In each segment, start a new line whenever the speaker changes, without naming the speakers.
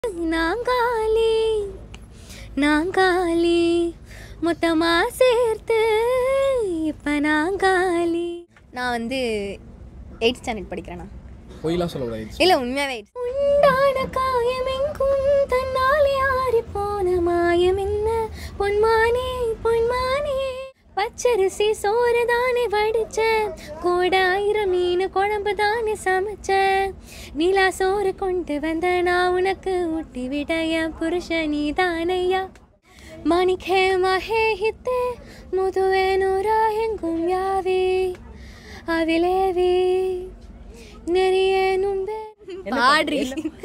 நாங்காலி நாங்காலி மொத்தமா சேர்த்து இப்ப நாங்காலி நான் வந்து எயிட் ஸ்டாண்டர்ட் படிக்கிறேண்ணா
பொய்லாம் சொல்லக்கூடாது
இல்ல உண்மையாவே உண்டான காயம் எங்கும் தன்னாலே ஆறி போன மாயம் என்ன பொன்மானே பொன்மானே பச்சரிசி சோறு தானே வடிச்ச கோடாயிரம் மீன் குழம்பு தானே சமைச்ச நிலா சோறு கொண்டு வந்த நான் உனக்கு ஊட்டி விட என் புருஷனி தானையா மணிக்கே மகே ஹித்தே முதுவே நூறா எங்கும் யாவி அவிலேவி நிறைய நும்பே பாடுறி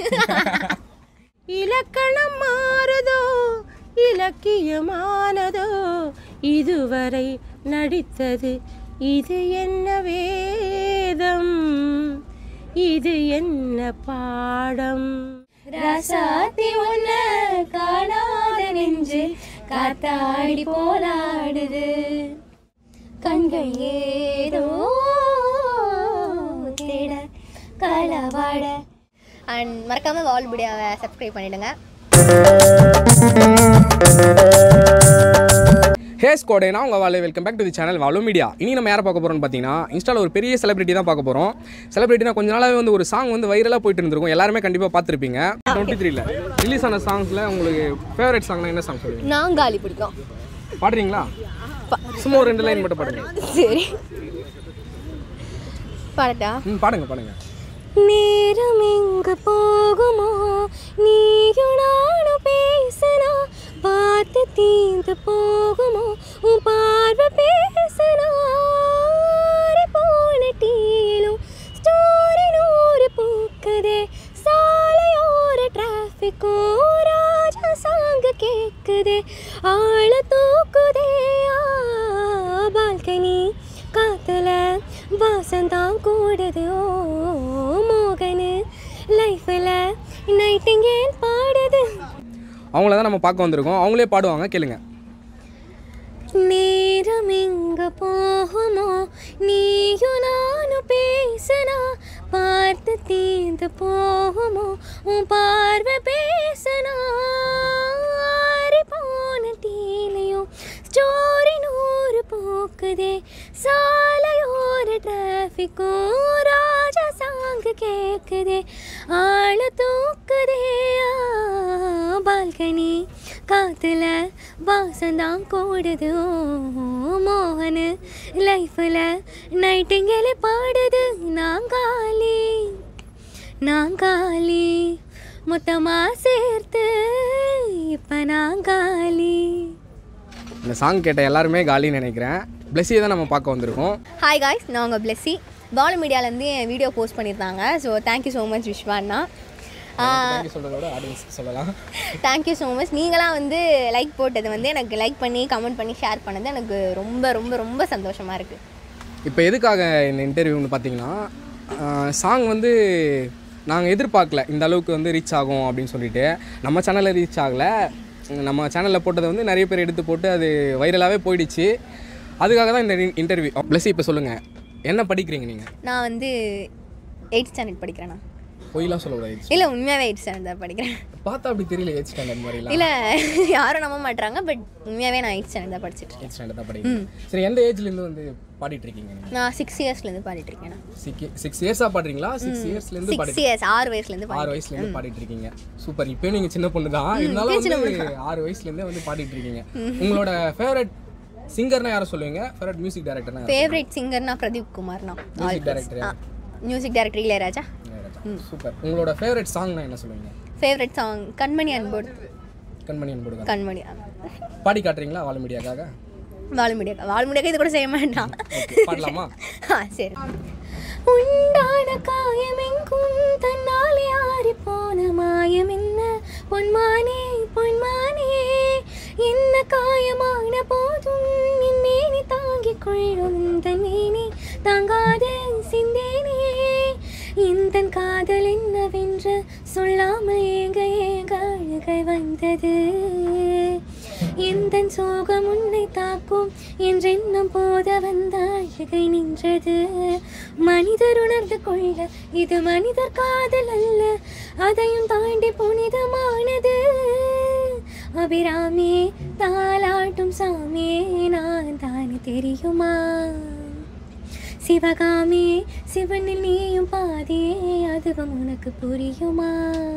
இலக்கணம் மாறுதோ இலக்கியமானதோ இதுவரை நடித்தது இது என்ன வேதம் இது என்ன பாடம்
ரசாத்தி ஒன்ன காணாத நெஞ்சு காத்தாடி போராடுது கண்கள் ஏதோ தேட களவாட அண்ட் மறக்காம வால் வீடியோவை சப்ஸ்கிரைப் பண்ணிடுங்க
ஹே ஸ்கோடேனா உங்கள் வாழை welcome back to the channel வாலோ மீடியா இனி நம்ம யாரை பார்க்க போகிறோம்னு பார்த்தீங்கன்னா இன்ஸ்டாவில் ஒரு பெரிய செலிபிரிட்டி தான் பார்க்க போகிறோம் செலிபிரிட்டினா கொஞ்ச நாளாகவே வந்து ஒரு சாங் வந்து வைரலாக போயிட்டு இருந்திருக்கும் எல்லாருமே கண்டிப்பாக பார்த்துருப்பீங்க டுவெண்ட்டி த்ரீல ரிலீஸ் ஆன சாங்ஸில் உங்களுக்கு ஃபேவரட் சாங்னா என்ன சாங் சொல்லுவீங்க
நாங்காலி பிடிக்கும்
பாடுறீங்களா சும்மா ஒரு ரெண்டு லைன் மட்டும் பாடுங்க
சரி பாடட்டா
ம் பாடுங்க பாடுங்க
நேரம் எங்க போகுமோ நீயும் நானும் பேசனா பார்த்து தீந்து போகுமோ உன் பார்வை பேசனா போன டீலும் ஸ்டோரி நூறு பூக்குதே சாலையோர டிராஃபிக்கோ ராஜா சாங்க கேக்குதே ஆள தூக்குதே பால்கனி காத்துல வாசந்தான் கூடுது ஓ மோகனு லைஃப்ல நைட்டிங்கேல் பாடுது
அவங்கள தான் நம்ம பார்க்க வந்திருக்கோம் அவங்களே பாடுவாங்க கேளுங்க
நேரம் எங்க போகுமோ நீயும் நானும் பேசனா பார்த்து தீர்ந்து போகுமோ உன் பார்வை பேசனா ஆறி போன டீலையும் ஸ்டோரி நூறு போக்குதே சாலையோர டிராஃபிக்கும் ராஜா சாங்கு கேக்குதே ஆள தூக்குதே ஆ, பால்கனி காத்துல வாசந்தான் கூடுது ஓ, மோகனு லைஃப்ல நைட்டிங்கேல பாடுது நாங்காலி நாங்காலி மொத்தமா சேர்த்து இப்ப நாங்காலி
இந்த சாங் கேட்ட எல்லாருமே காலின்னு நினைக்கிறேன் பிளஸியை தான் நம்ம பார்க்க வந்திருக்கோம்
ஹாய் காய்ஸ் நான் உங்கள் பிளெஸ்ஸி பாலு மீடியாலேருந்து என் வீடியோ போஸ்ட் பண்ணியிருந்தாங்க ஸோ தேங்க்யூ ஸோ மச் விஸ்வாண்ணா
தேங்க்யூ சொல்கிறத விட ஆடியன்ஸ்க்கு சொல்லலாம்
தேங்க்யூ ஸோ மச் நீங்களாம் வந்து லைக் போட்டது வந்து எனக்கு லைக் பண்ணி கமெண்ட் பண்ணி ஷேர் பண்ணது எனக்கு ரொம்ப ரொம்ப ரொம்ப சந்தோஷமாக இருக்குது
இப்போ எதுக்காக இந்த இன்டர்வியூன்னு பார்த்தீங்கன்னா சாங் வந்து நாங்கள் எதிர்பார்க்கல இந்த அளவுக்கு வந்து ரீச் ஆகும் அப்படின்னு சொல்லிட்டு நம்ம சேனலில் ரீச் ஆகலை நம்ம சேனலில் போட்டதை வந்து நிறைய பேர் எடுத்து போட்டு அது வைரலாகவே போயிடுச்சு அதுக்காக தான் இந்த இன்டர்வியூ ப்ளஸ் இப்போ சொல்லுங்கள் என்ன படிக்கிறீங்க நீங்கள்
நான் வந்து எயிட் ஸ்டாண்டர்ட் படிக்கிறேண்ணா
பொய்லாம் சொல்லக்கூடாது
இல்லை உண்மையாகவே எயிட் ஸ்டாண்டர்ட் தான் படிக்கிறேன்
பார்த்தா அப்படி தெரியல எயிட் ஸ்டாண்டர்ட் மாதிரிலாம்
இல்லை யாரும் நம்ப மாட்றாங்க பட் உண்மையாகவே நான் எயிட் ஸ்டாண்டர்ட் தான் படிச்சிட்டு இருக்கேன்
எயிட் ஸ்டாண்டர்ட் தான் படிக்கிறீங்க சரி எந்த ஏஜ்லேருந்து வந்து பாடிட்டு இருக்கீங்க நீங்கள்
நான் சிக்ஸ் இயர்ஸ்லேருந்து பாடிட்டு இருக்கேன்
சிக்ஸ் சிக்ஸ் இயர்ஸாக பாடுறீங்களா சிக்ஸ் இயர்ஸ்லேருந்து பாடி
சிக்ஸ் இயர்ஸ் ஆறு வயசுலேருந்து
ஆறு வயசுல இருந்து பாடிட்டு இருக்கீங்க சூப்பர் இப்போ நீங்க சின்ன பொண்ணு தான் இருந்தாலும் வந்து ஆறு வயசுல இருந்தே வந்து பாடிட்டு இருக்கீங்க உங்களோட ஃபேவரட் சிங்கர்னா யாரை சொல்லுவீங்க ஃபேவரட் மியூசிக் டைரக்டர்னா
ஃபேவரட் சிங்கர்னா பிரதீப் குமார்னா
music director
music director Ilaiyaraaja
super உங்களோட ஃபேவரட் சாங்னா என்ன சொல்லுவீங்க
ஃபேவரட் சாங் கண்மணி அன்போடு
கண்மணி அன்புடுங்க
கண்மணி
பாடி காட்டுறீங்களா வாழ மீடியாக்காக
வால்முடியா வால்முடியாக்க இது கூட செய்ய மாட்டான்
பாடலாமா
ஆ சரி உண்டான காயம் எங்கும் தன்னாலே ஆறி போன மாயம் என்ன பொன்மானே பொன்மானே என்ன காயமான போதும் என் மேனி தாங்கிக் கொள்ளும் தன்னேனே தாங்காத சிந்தேனே இந்த காதல் என்னவென்று சொல்லாமல் ஏங்க ஏங்க அழுகை வந்தது எந்த சோகம் உன்னை தாக்கும் என்றென்னும் போத வந்த அழுகை நின்றது மனிதர் உணர்ந்து கொள்ள இது மனிதர் காதல் அல்ல அதையும் தாண்டி புனிதமானது அபிராமே தாலாட்டும் சாமியே நான் தானே தெரியுமா சிவகாமி சிவனில் நீயும் பாதியே அதுவும் உனக்கு புரியுமா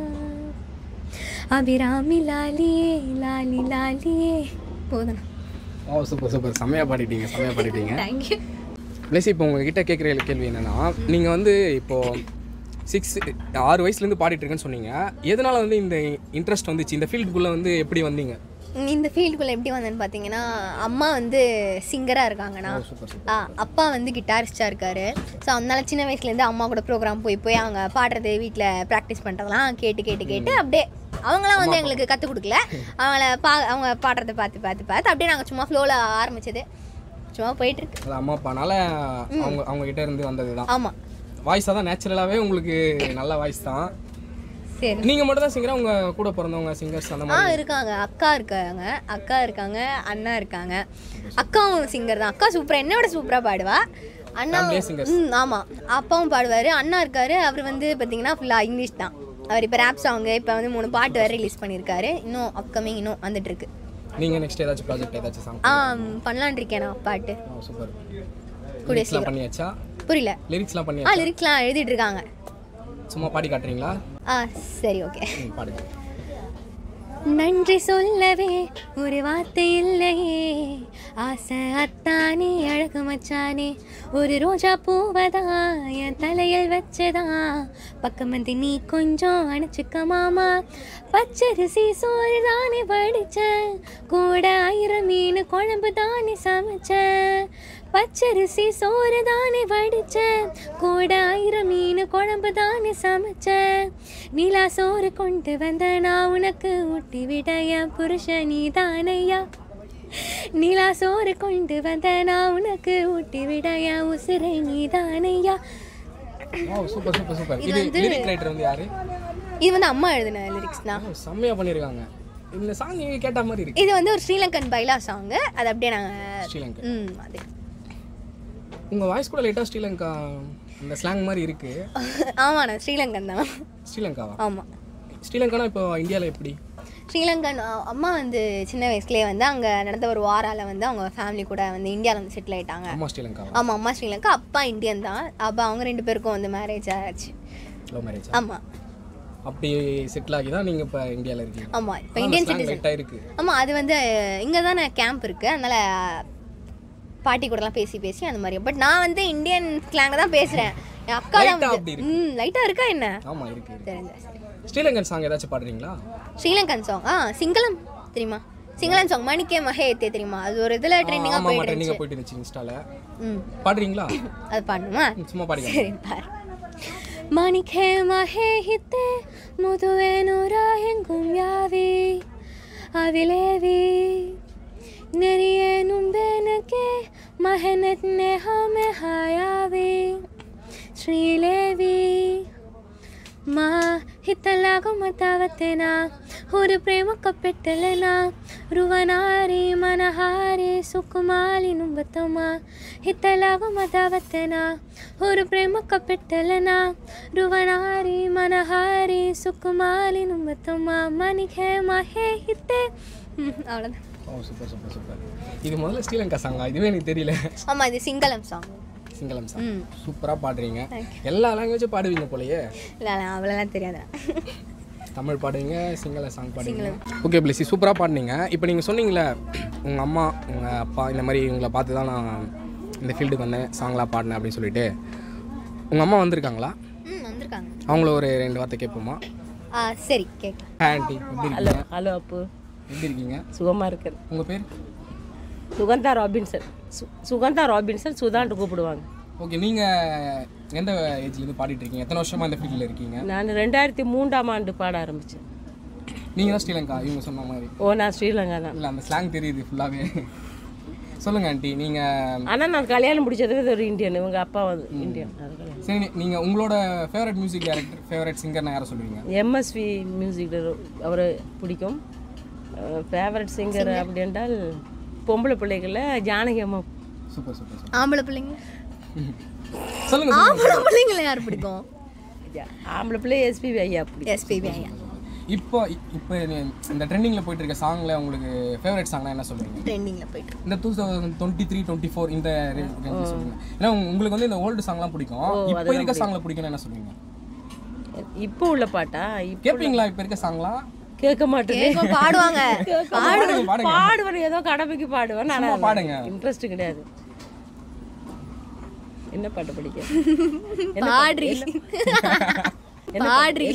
அபிராமி லாலியே லாலி லாலியே போதும்
ஓ சூப்பர் சூப்பர் செம்மையாக பாடிட்டீங்க செம்மையாக பாடிட்டீங்க
தேங்க்யூ
பிளஸ் இப்போ உங்ககிட்ட கேட்குற கேள்வி என்னென்னா நீங்கள் வந்து இப்போது சிக்ஸ் ஆறு வயசுலேருந்து பாடிட்டு இருக்கேன்னு சொன்னீங்க எதனால வந்து இந்த இன்ட்ரெஸ்ட் வந்துச்சு இந்த ஃபீல்டுக்குள்ளே வந்து எப்படி வந்தீங்க
இந்த ஃபீல்டுக்குள்ளே எப்படி வந்தேன்னு பார்த்தீங்கன்னா அம்மா வந்து சிங்கராக இருக்காங்கண்ணா
சூப்பர்
ஆ அப்பா வந்து கிட்டாரிஸ்டாக இருக்காரு ஸோ அதனால சின்ன வயசுலேருந்து அம்மா கூட ப்ரோக்ராம் போய் போய் அவங்க பாடுறது வீட்டில் ப்ராக்டிஸ் பண்ணுறதெல்லாம் கேட்டு கேட்டு கேட்டு அப்படியே அவங்களாம் வந்து எங்களுக்கு கற்றுக் கொடுக்கல அவங்கள பா அவங்க பாடுறதை பார்த்து பார்த்து பார்த்து அப்படியே நாங்கள் சும்மா ஃப்ளோவில் ஆரம்பிச்சது சும்மா போயிட்டுருக்கு
அது அம்மா அப்பானால அவங்க அவங்க கிட்ட இருந்து வந்தது தான்
ஆமாம்
வாய்ஸாக தான் நேச்சுரலாகவே உங்களுக்கு நல்ல வாய்ஸ் தான்
சரி
நீங்கள் மட்டும் தான் சிங்கரா உங்கள் கூட பிறந்தவங்க சிங்கர்ஸ் அந்த
ஆ
மாதிரி
இருக்காங்க அக்கா இருக்காங்க அக்கா இருக்காங்க அண்ணா இருக்காங்க அக்காவும் சிங்கர் தான் அக்கா சூப்பராக என்னோட சூப்பராக பாடுவா அண்ணா
Family singers.
ம் ஆமாம் அப்பாவும் பாடுவார் அண்ணா இருக்காரு அவர் வந்து பார்த்தீங்கன்னா ஃபுல்லாக இங்கிலீஷ் தான் அவர் இப்போ ரேப் சாங்கு இப்போ வந்து மூணு பாட்டு வேறு ரிலீஸ் பண்ணியிருக்காரு இன்னும் அப்கமிங் இன்னும் வந்துட்டு இருக்கு
நீங்கள் நெக்ஸ்ட் ஏதாச்சும் ப்ராஜெக்ட் ஏதாச்சும் சாங்
ஆ பண்ணலான் இருக்கேன் நான் பாட்டு
சூப்பர்
கூடிய
லிரிக்ஸ்லாம் பண்ணியாச்சா
புரியல
லிரிக்ஸ்லாம்
ஆ
பண்ணியாச்சா
லிரிக்ஸ்லாம் எழுதிட்டு இருக்காங்க
சும்மா பாடி காட்டுறீங்களா
ஆ சரி ஓகே
ம், பாடுங்க
நன்றி சொல்லவே ஒரு வார்த்தை இல்லையே ஆசை அத்தானே அழகு மச்சானே ஒரு ரோஜா பூவதா என் தலையில் வச்சதா பக்கம் வந்து நீ கொஞ்சம் அணைச்சுக்க மாமா பச்சரிசி சோறு தானே வடிச்சேன் கூட ஆயிரம் மீன் குழம்பு தானே சமைச்சேன் பச்சரிசி சோறு தானே வடிச்சேன் கூட ஆயிரம் மீன் குழம்பு தானே சமைச்சேன் நிலா சோறு கொண்டு வந்த நான் உனக்கு ஊட்டி விட என் புருஷன் நீ தானையா நிலா சோறு கொண்டு வந்த நான் உனக்கு ஊட்டி விட என் உசிரை நீ தானையா
ஓ சூப்பர் சூப்பர் சூப்பர்
இது
இது
வந்து-
லிரிக் ரைட்டர் வந்து யாரு
இது வந்து அம்மா எழுதின லிரிக்ஸ் தான்
ஓ, செம்மையா பண்ணியிருக்காங்க இந்த சாங் நீங்க கேட்ட மாதிரி இருக்கு
இது வந்து ஒரு ஸ்ரீலங்கன் பைலா சாங்கு அது அப்படியே நாங்கள்
ஸ்ரீலங்கா
ம் அது
உங்க வாய்ஸ் கூட லேட்டா ஸ்ரீலங்கா அந்த ஸ்லாங் மாதிரி இருக்கு
ஆமாண்ணா ஸ்ரீலங்கன் தான்
ஸ்ரீலங்காவா
ஆமாம்
ஸ்ரீலங்கானா இப்போ இந்தியாவில் எப்படி
ஸ்ரீலங்கன் அ- அம்மா வந்து சின்ன வயசுலேயே வந்து அங்கே நடந்த ஒரு வாரால வந்து அவங்க ஃபேமிலி கூட வந்து இந்தியாவில் வந்து செட்டில் ஆயிட்டாங்க
அம்மா ஸ்ரீலங்காவா
ஆமாம் அம்மா ஸ்ரீலங்கா அப்பா இந்தியன் தான் அப்போ அவங்க ரெண்டு பேருக்கும் வந்து மேரேஜ் ஆச்சு
லவ் மேரேஜ்
ஆமாம்
அப்படி செட்டில் ஆகி தான் நீங்கள் இப்போ இந்தியாவில் இருக்கீங்க
ஆமாம் இப்போ இந்தியன் சிட்டிசன்
லைட்டாக இருக்கு
ஆமாம் அது வந்து இங்கே தானே கேம்ப் இருக்குது அதனால் பாட்டி கூடலாம் பேசி பேசி அந்த மாதிரி பட் நான் வந்து இந்தியன் ஸ்லாங்க தான் பேசுகிறேன் என் அக்கா தான்
Light ஆ
வந்து
அப்படி இருக்கு.
ம் லைட்டாக இருக்கா என்ன
ஆமா இருக்கு இருக்கு.
தெரிஞ்ச சரி
ஸ்ரீலங்கன் சாங் ஏதாச்சும் பாடுறீங்களா
ஸ்ரீலங்கன் சாங் ஆ சிங்களம் தெரியுமா சிங்களம் சாங் மணிக்கே மகே ஏத்தே தெரியுமா அது ஒரு இதில் ட்ரெண்டிங்காக
ஆமாம்
போயிட்டு
ட்ரெண்டிங்காக
இருந்துச்சு
போயிட்டு இருந்துச்சு இன்ஸ்டால
ம்
பாடுறீங்களா
அது பாடணுமா
சும்மா பாடுங்க
ಸರಿ ಬಾರ್ ಮಣಿಖೆ ಮಹೆ ಹಿತ್ತೆ ಮುದುವೆ ನೂರ ಹೆಂಗುಂ ಯಾವಿ ಅವಿಲೇವಿ ನೆರಿಯೆ ನುಂಬೆನಕ್ಕೆ ಮಹನತ್ನೆ ಹಮೆ ಹಾಯಾವಿ ಶ್ರೀಲೇವಿ మా హితలాగా మతావతేనా హురు ప్రేమ కప్పెట్టలేనా రువనారి మనహారి సుకుమాలి నుంబతమా హితలాగా మతావతేనా హురు ప్రేమ కప్పెట్టలేనా రువనారి మనహారి సుకుమాలి నుంబతమా మనిఖే మహే హితే அவ்வளோதான்
ஓ சூப்பர் சூப்பர் சூப்பர் இது முதல்ல ஸ்ரீலங்கா சாங்கா இதுவே எனக்கு தெரியல
ஆமாம் இது சிங்களம் சாங்
சிங்களம் சாங்
ம்
சூப்பராக பாடுறீங்க
Thank
எல்லா லாங்குவேஜும் பாடுவீங்க போலயே
இல்லை அவ்வளோலாம் தெரியாது
தமிழ் பாடுவீங்க சிங்கள சாங் பாடுவீங்க ஓகே பிளஸி சூப்பராக பாடுனீங்க இப்போ நீங்கள் சொன்னீங்களே உங்கள் அம்மா உங்கள் அப்பா இந்த மாதிரி இவங்களை பார்த்து தான் நான் இந்த ஃபீல்டுக்கு வந்தேன் சாங்லாம் பாடினேன் அப்படின்னு சொல்லிட்டு உங்கள் அம்மா வந்திருக்காங்களா
ம் வந்திருக்காங்க
அவங்கள ஒரு ரெண்டு வார்த்தை கேட்போமா
ஆ சரி கேட்கலாம்
ஆண்டி எப்படி
ஹலோ
இருக்கீங்க
ஹலோ அப்பு
எப்படி இருக்கீங்க
சுகமாக இருக்கேன்
உங்கள் பேர்
சுகந்தா ராபின்சன் சு சுகந்தா ராபின்சன் சுதான்ட்டு கூப்பிடுவாங்க
ஓகே நீங்கள் எந்த ஏஜ்லேருந்து பாடிட்டு இருக்கீங்க எத்தனை வருஷமாக இந்த ஃபீல்டில் இருக்கீங்க
நான் ரெண்டாயிரத்தி மூன்றாம் ஆண்டு பாட ஆரம்பித்தேன்
நீங்கள் தான் ஸ்ரீலங்கா இவங்க சொன்ன மாதிரி
ஓ நான் ஸ்ரீலங்கா தான்
இல்லை அந்த ஸ்லாங் தெரியுது ஃபுல்லாகவே சொல்லுங்கள் ஆண்டி நீங்கள்
ஆனால் நான் கல்யாணம் முடிச்சது ஒரு இந்தியன் இவங்க அப்பா வந்து இந்தியன் அது
சரி நீங்கள் உங்களோட ஃபேவரட் மியூசிக் டைரக்டர் ஃபேவரட் சிங்கர்னா யாரை சொல்லுவீங்க
எம்எஸ்வி மியூசிக் அவர் பிடிக்கும் ஃபேவரட் சிங்கர் அப்படி என்றால் பொம்பளை பிள்ளைகளில் ஜானகி அம்மா
சூப்பர் சூப்பர் சூப்பர்
ஆம்பளை பிள்ளைங்க
சொல்லுங்க
ஆம்பளை பிள்ளைங்களை யார் பிடிக்கும்
ஜா- ஆம்பளை பிள்ளை எஸ்பிபி ஐயா அப்படி
எஸ்பிபி ஐயா
இப்போ இப்போ இந்த ட்ரெண்டிங்கில் போயிட்டு இருக்க சாங்ல உங்களுக்கு ஃபேவரட் சாங்னா என்ன சொல்லுவீங்க
ட்ரெண்டிங்கில் போயிட்டு
இந்த two thousand twenty three twenty four இந்த ரேஞ்ச் சொல்லுங்க ஏன்னா உங்க- உங்களுக்கு வந்து இந்த ஓல்டு சாங்லாம் பிடிக்கும் இப்போ இருக்க சாங்ல பிடிக்கும்னு என்ன சொல்லுவீங்க
இப்போ உள்ள பாட்டா இப்போ
கேட்பீங்களா இப்போ இருக்க சாங்லாம்
கேட்க மாட்டேன்
கேட்கும் பாடுவாங்க
பாடுங்க பாடுங்க
பாடுவேன் ஏதோ கடமைக்கு பாடுவேன்
சும்மா
நான்
பாடுங்க.
இன்ட்ரெஸ்ட் கிடையாது என்ன பாட்டு படிக்க
பாடுறி பாடுறி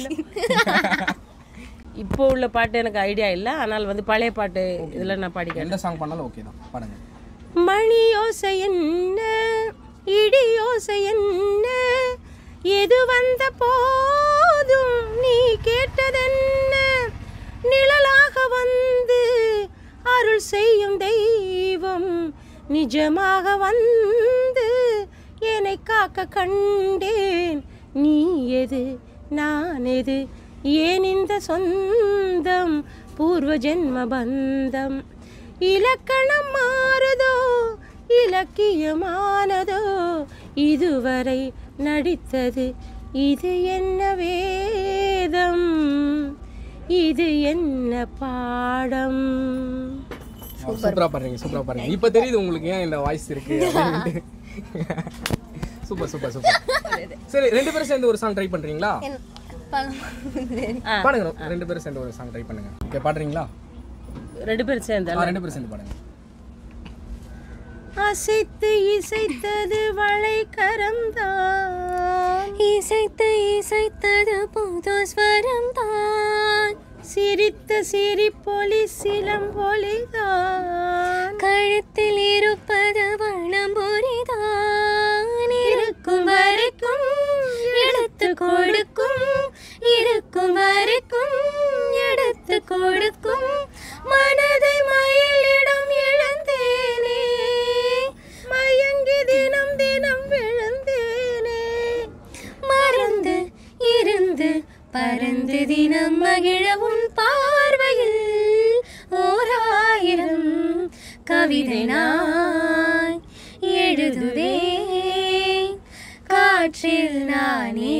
இப்போ உள்ள பாட்டு எனக்கு ஐடியா இல்லை ஆனால் வந்து பழைய பாட்டு இதில் நான் பாடிக்கிறேன்
எந்த சாங் பண்ணாலும் ஓகே தான் பாடுங்க
மணி யோசை என்ன இடி யோசை என்ன எது வந்த போதும் நீ கேட்டதென்ன நிழலாக வந்து அருள் செய்யும் தெய்வம் நிஜமாக வந்து என்னை காக்க கண்டேன் நீ எது நான் எது ஏன் இந்த சொந்தம் பூர்வ ஜென்ம பந்தம் இலக்கணம் மாறுதோ இலக்கியமானதோ இதுவரை நடித்தது இது என்ன வேதம் இது என்ன பாடம்
சூப்பரா பாடுறீங்க சூப்பரா பாடுறீங்க இப்போ தெரியுது உங்களுக்கு ஏன் இந்த வாய்ஸ் இருக்கு சூப்பர் சூப்பர் சூப்பர் சரி ரெண்டு பேரும் சேர்ந்து ஒரு சாங் ட்ரை பண்றீங்களா பாடுங்க ரெண்டு பேரும் சேர்ந்து ஒரு சாங் ட்ரை பண்ணுங்க ஓகே பாடுறீங்களா
ரெண்டு பேரும் சேர்ந்தா
ஆ, ரெண்டு பேரும் சேர்ந்து பாடுங்க
அசைத்து இசைத்தது வளை கரம்தான்
இசைத்து இசைத்தது புது ஸ்வரம் தான்
சிரித்த சிரிப்பொலி சிலம்பொலிதான்
கழுத்தில் இருப்பது வண்ணம்பொறிதான் இருக்கும் வரைக்கும் எடுத்து கொடுக்கும் இருக்கும் வரைக்கும் எடுத்து கொடுக்கும் மனதை மயிலிடம் இழந்தேனே
மயங்கி தினம் தினம் விழுந்தேனே
மறந்து இருந்து பறந்து தினம் மகிழ உன் பார்வையில் ஓராயிரம் கவிதை நான் எழுதுவேன் காற்றில் நானே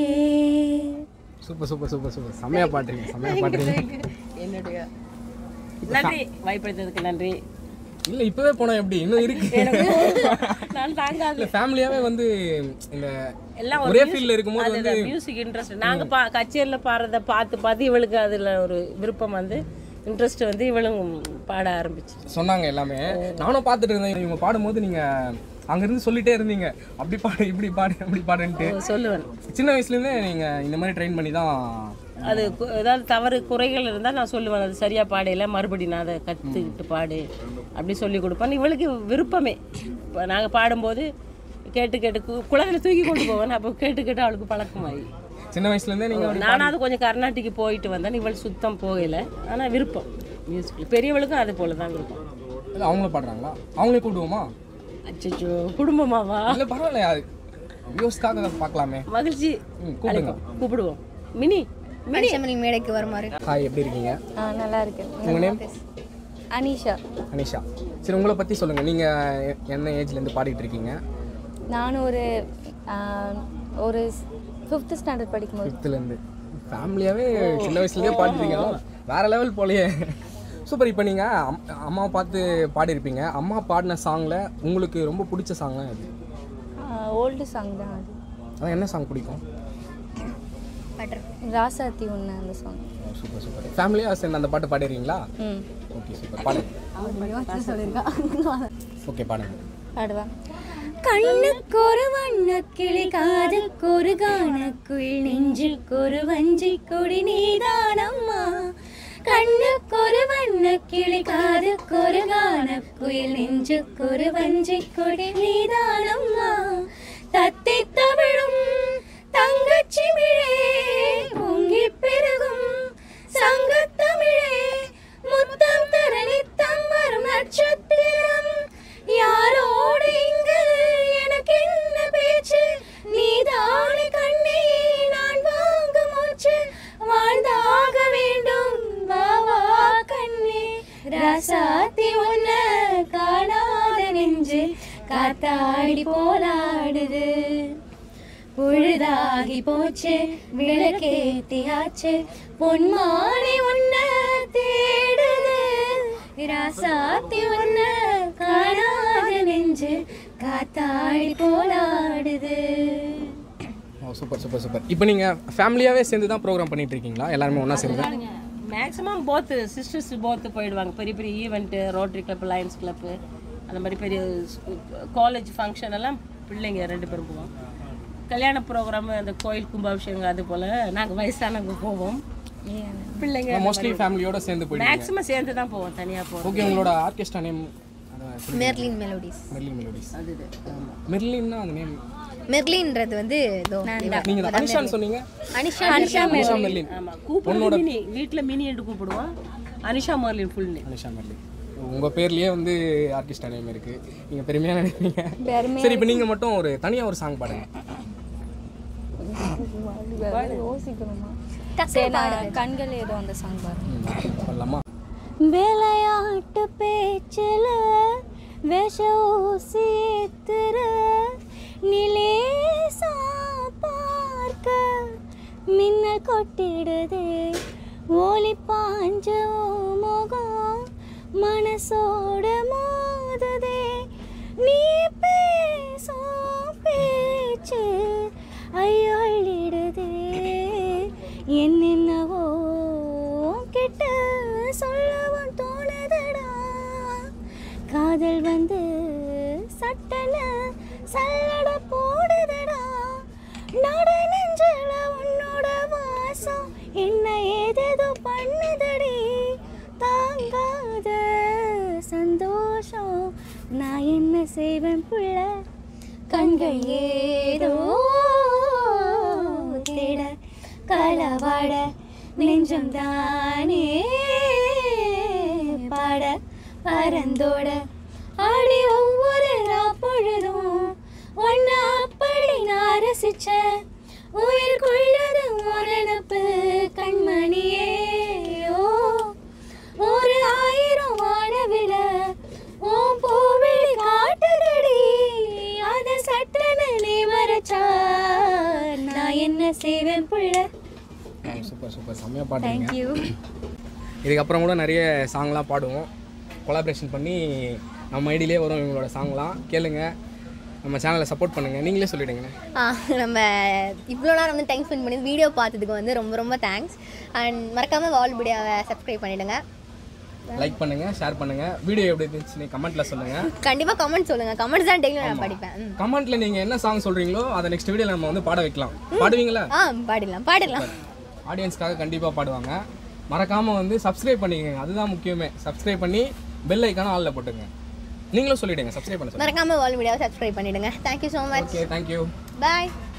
சூப்பர் சூப்பர் சூப்பர் சூப்பர் செம்மையா பாடுறீங்க செம்மையா பாடுறீங்க
என்னுடைய நன்றி வாய்ப்பளித்ததுக்கு நன்றி
இல்ல இப்பவே போனா எப்படி இன்னும் இருக்கு
நான் தாங்காது
இல்ல ஃபேமிலியாவே வந்து இந்த
எல்லாம்
ஒரே ஃபீல்ட்ல இருக்கும்போது வந்து
மியூசிக் இன்ட்ரெஸ்ட் நாங்க பா கச்சேரியில் பாடுறத பார்த்து பார்த்து இவளுக்கு அதுல ஒரு விருப்பம் வந்து இன்ட்ரெஸ்ட் வந்து இவளும் பாட ஆரம்பிச்சு
சொன்னாங்க எல்லாமே நானும் பார்த்துட்டு இருந்தேன் இவங்க பாடும்போது நீங்க அங்க இருந்து சொல்லிட்டே இருந்தீங்க அப்படி பாடு இப்படி பாடு அப்படி பாடுன்ட்டு
சொல்லுவேன்
சின்ன வயசுல இருந்தே நீங்க இந்த மாதிரி ட்ரெயின் பண்ணி தான்
அது கு- ஏதாவது தவறு குறைகள் இருந்தால் நான் சொல்லுவேன் அது சரியாக பாடையில மறுபடியும் நான் அதை கற்றுக்கிட்டு பாடு அப்படி சொல்லி கொடுப்பேன் இவளுக்கு விருப்பமே இப்போ நாங்கள் பாடும்போது கேட்டு கேட்டு கு- குழந்தையில தூக்கி கொண்டு போவேன் அப்போ கேட்டு கேட்டு அவளுக்கு பழக்கமாயி
சின்ன வயசுல இருந்தே நீங்க அப்படி
நானாவது கொஞ்சம் கர்நாடிக்கு போயிட்டு வந்தேன் இவள் சுத்தம் போகலை ஆனால் விருப்பம் மியூசிக் பெரியவளுக்கும் அது போல தான் விருப்பம்
இல்ல, அவங்களும் பாடுறாங்களா அவங்களே கூப்பிடுவோமா
அச்சோ குடும்பமாவா
இல்ல பரவாயில்ல அது வியூஸ்க்காக பார்க்கலாமே
மகிழ்ச்சி
ம், கூப்பிடுங்க
கூப்பிடுவோம் மினி
மனுஷமணி மேடைக்கு வருமாறு
ஹாய் எப்படி இருக்கீங்க
நல்லா இருக்கு
உங்க நேம்
அனிஷா
அனிஷா சரி உங்களை பத்தி சொல்லுங்க நீங்க எ- என்ன ஏஜ்ல இருந்து பாடிட்டு இருக்கீங்க
நானும் ஒரு ஒரு ஃபிஃப்த் ஸ்டாண்டர்ட் படிக்கும்போது
ஃபிஃப்த்ல இருந்து ஃபேமிலியாவே சின்ன வயசுலயே பாடிட்டீங்க வேற லெவல் போலயே சூப்பர் இப்போ நீங்க அம்- அம்மாவை பார்த்து பாடியிருப்பீங்க அம்மா பாடின சாங்ல உங்களுக்கு ரொம்ப பிடிச்ச சாங்லாம் எது
ஓல்டு சாங் தான் அது
அதான் என்ன சாங் பிடிக்கும்
ராசாத்தி ஒன்று அந்த சாங்
சூப்பர் சூப்பர் ஃபேமிலியாக சேர்ந்து அந்த பாட்டு பாடிடுறீங்களா
ம்
ஓகே சூப்பர் பாடுங்க
சொல்லியிருக்கா
ஓகே பாடுங்க
பாடுவா கண்ணுக்கு ஒரு வண்ண கிளி காதுக்கு ஒரு காணக்குள் நெஞ்சுக்கு ஒரு வஞ்சி கொடி நீதானம்மா கண்ணுக்கு ஒரு வண்ண கிளி காதுக்கு ஒரு காணக்குயில் நெஞ்சுக்கு ஒரு வஞ்சி கொடி நீதானம்மா தத்தை தவிழும் தங்கச்சி மிழே பொங்கி பெருகும் சங்கத்தமிழே முத்தம் தர நித்தம் வரும் நட்சத்திரம் யாரோடு இங்கு எனக்கு என்ன பேச்சு நீதானே கண்ணே நான் வாங்க மூச்சு வாழ்ந்தாக வேண்டும் வா வா கண்ணே ராசாத்தி ஒன்ன காணாத நெஞ்சு காத்தாடி போலாடுது பொழுதாகி போச்சு விளக்கேத்தியாச்சு பொன்மானி உன்ன தேடுது ராசாத்தி உன்ன காணாத நெஞ்சு காத்தாடி போலாடுது
ஓ சூப்பர் சூப்பர் சூப்பர் இப்போ நீங்கள் ஃபேமிலியாகவே சேர்ந்து தான் ப்ரோக்ராம் பண்ணிட்டு இருக்கீங்களா எல்லாருமே ஒன்றா சேர்ந்து
மேக்ஸிமம் போத்து சிஸ்டர்ஸ் போத்து போயிடுவாங்க பெரிய பெரிய event rotary club lions club அந்த மாதிரி பெரிய காலேஜ் ஃபங்க்ஷன் எல்லாம் பிள்ளைங்க ரெண்டு பேரும் போவோம் கல்யாண ப்ரோக்ராம் அந்த கோயில் கும்பாபிஷேகம் அது போல் நாங்கள் வயசானவங்க போவோம் பிள்ளைங்க
மோஸ்ட்லி ஃபேமிலியோட சேர்ந்து போயிடுங்க
மேக்ஸிமம் சேர்ந்து தான் போவோம் தனியாக போவோம்
ஓகே உங்களோட orchestra name
Merlin Melodies
Merlin Melodies
அது இது ஆமாம்
மெர்லின்னா அந்த நேம்
மெர்லின்றது வந்து இதோ
நீங்கள் தான் அனிஷான்னு சொன்னீங்க
அனிஷா அனிஷா
அனிஷா மெர்லின்
ஆமாம் கூப்பிடுறது மினி வீட்டில் மினி என்று கூப்பிடுவோம் Anisha Merlin full name
Anisha Merlin உங்கள் பேர்லேயே வந்து ஆர்கெஸ்ட்ரா நேம் இருக்குது நீங்கள் பெருமையாக நினைக்கிறீங்க சரி இப்போ நீங்கள் மட்டும் ஒரு தனியாக ஒரு சாங் பாடுங்க
கண்கள் ஏதோ அந்த சாங் பாருங்க
ம், பாடலாமா
விளையாட்டு பேச்சில் விஷ ஊசி ஏத்துற நிலேசா பார்க்க மின்னல் கொட்டிடுதே ஒளி பாஞ்ச உன் முகம் மனசோட மோதுதே நீ பேசும் பேச்சு ஐயோ அள்ளிடுதே என்னென்னவோ கிட்ட சொல்லவும் தோணுதடா காதல் வந்து சட்டன சல்லட போடுதடா நட நெஞ்சல உன்னோட வாசம் என்ன ஏதேதோ பண்ணுதடி தாங்காத சந்தோஷம் நான் என்ன செய்வேன் புள்ள கண்கள் ஏதோ தேட களவாட நெஞ்சம் தானே பாட பரந்தோட ஆடி ஒவ்வொரு பொழுதும் ஒன்ன அப்படி நான் ரசிச்சேன் உயிர் கொள்ளது நினப்பு கண்மணியே ஓ ஒரு ஆயிரம் வானவில உன் பூவிழி காட்டுதடி அத சட்டன நீ மறைச்சா நான் என்ன செய்வேன் புள்ள
சூப்பர் சூப்பர் செம்மையாக பாடுறீங்க இதுக்கப்புறம் கூட நிறைய சாங்லாம் பாடுவோம் கொலாபரேஷன் பண்ணி நம்ம ஐடியிலே வரும் இவங்களோட சாங்லாம் கேளுங்க நம்ம சேனலை சப்போர்ட் பண்ணுங்கள் நீங்களே சொல்லிவிடுங்கண்ணே
ஆ, நம்ம இவ்வளோ நேரம் வந்து டைம் ஸ்பெண்ட் பண்ணி வீடியோ பார்த்ததுக்கு வந்து ரொம்ப ரொம்ப தேங்க்ஸ் அண்ட் மறக்காமல் வால் வீடியோவை சப்ஸ்கிரைப் பண்ணிவிடுங்க
லைக் பண்ணுங்கள் ஷேர் பண்ணுங்கள் வீடியோ எப்படி இருந்துச்சுன்னு கமெண்ட்டில் சொல்லுங்கள்
கண்டிப்பாக கமெண்ட் சொல்லுங்கள் கமெண்ட்ஸ் தான் டெய்லியும் நான் படிப்பேன் ம்.
கமெண்ட்டில் நீங்கள் என்ன சாங் சொல்கிறீங்களோ அதை நெக்ஸ்ட் வீடியோவில் நம்ம வந்து பாட வைக்கலாம் பாடுவீங்களா
ஆ பாடிடலாம் பாடிடலாம்
ஆடியன்ஸ்க்காக கண்டிப்பாக பாடுவாங்க மறக்காமல் வந்து சப்ஸ்கிரைப் பண்ணிக்கங்க அதுதான் முக்கியமே சப்ஸ்கிரைப் பண்ணி பெல் ஐக்கான ஆளில் போட்டுங்க நீங்களும் சொல்லிவிடுங்க சப்ஸ்கிரைப் பண்ண சொல்லுங்கள்
மறக்காமல் வால் வீடியோவை சப்ஸ்கிரைப் பண்ணிவிடுங்க thank you so much
okay thank you
பாய்